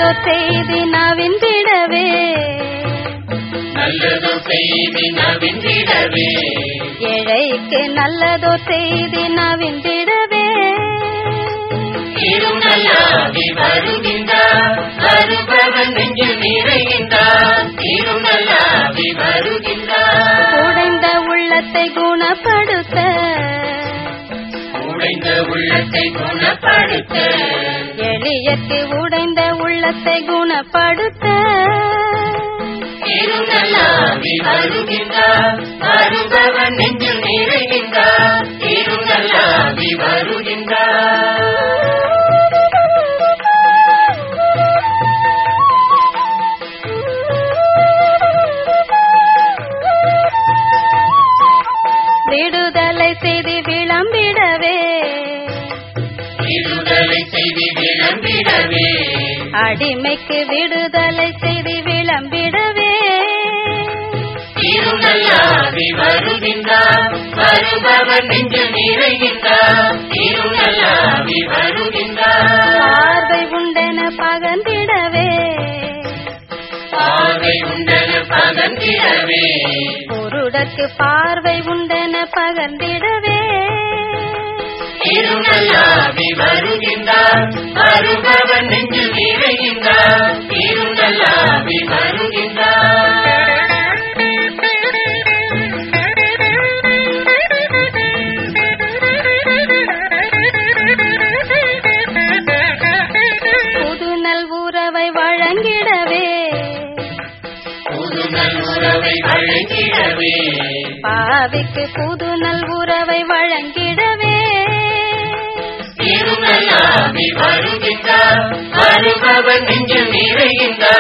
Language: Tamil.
நல்லதோ செய்தி நவிந்திடவே நல்லதோ செய்தி நவிந்திடவே ஏழைக்கு நல்லதோ செய்தி நவிந்திடவே திருநல்லாவி வருகின்றார் வருபவன் நெஞ்சு நிறைகின்றார் திருநல்லாவி வருகின்றார் உடைந்த உள்ளத்தை குணப்படுத்த உடைந்த உள்ளத்தை குணப்படுத்த எளியற்கு உடைந்த உள்ளத்தை குணப்படுத்த திருநல்லாவி வருகின்றார் வருபவன் நெஞ்சு நிறைகின்றார் திருநல்லாவி வருகின்றார் விடுதலை செய்து விளம்பிடவே விடுதலை செய்தி விளம்பிடவே அடிமைக்கு விடுதலை செய்து விளம்பிடவே திருநல்லாவி வருகின்றார் வருபவன் நெஞ்சு நிறைகின்றார் திருநல்லாவி வருகின்றார் பார்வை உண்டென பகர்ந்திடவே பார்வை உண்டன பகந்திடவே குருடற்கு பார்வை உண்டென பகர்ந்திடவே திருநல்லாவி வருகின்றார் வருபவன் நெஞ்சு நிறைகின்றார் திருநல்லாவி வருகின்றார் புது நல் உறவை வழங்கிடவே புது நல்லுறவை வழங்கிடவே பாவிக்கு புது நல் உறவை வழங்கிடவே திருநல்லாவி வருகின்றார் வருபவன் நெஞ்சு நிறைகின்றார்